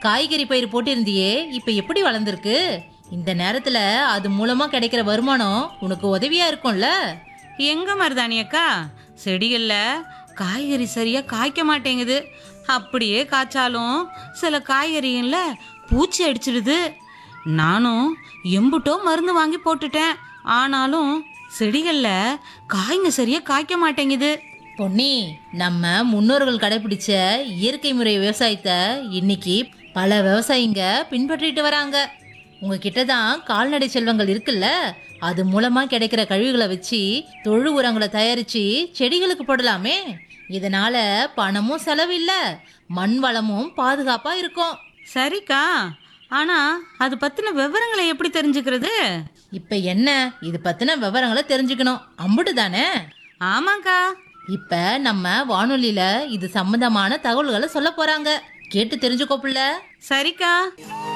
காய்கறி பயிர் போட்டிருந்தியே இப்ப எப்படி வளர்ந்துருக்கு இந்த நேரத்துல அது மூலமா கிடைக்கிற வருமானம் உனக்கு உதவியா இருக்கும்ல எங்க மருதாணி அக்கா செடிகள்ல காய்கறி சரியா காய்க்க மாட்டேங்குது அப்படியே காய்ச்சாலும் சில காய்கறிகள்ல பூச்சி அடிச்சிடுது நானும் எம்புட்டோ மருந்து வாங்கி போட்டுட்டேன் ஆனாலும் செடிகள்ல காய்ங்க சரியா காய்க்க மாட்டேங்குது பொன்னி நம்ம முன்னோர்கள் கடைபிடிச்ச இயற்கை முறை விவசாயத்தை இன்னைக்கு பல விவசாயிங்க பின்பற்றிட்டு வராங்க உங்ககிட்ட தான் கால்நடை செல்வங்கள் இருக்குல்ல அது மூலமா கிடைக்கிற கழிவுகளை வச்சு தொழு உரங்களை தயாரிச்சு செடிகளுக்கு போடலாமே இதனால பணமும் செலவில்ல மண் வளமும் பாதுகாப்பா இருக்கும் சரிக்கா ஆனா அது பத்தின விவரங்களை எப்படி தெரிஞ்சுக்கிறது இப்ப என்ன இது பத்தின விவரங்களை தெரிஞ்சுக்கணும் அம்புட்டு தானே ஆமாக்கா இப்ப நம்ம வானொலியில இது சம்பந்தமான தகவல்களை சொல்ல போறாங்க கேட்டு தெரிஞ்சுக்கோ புள்ள சரிக்கா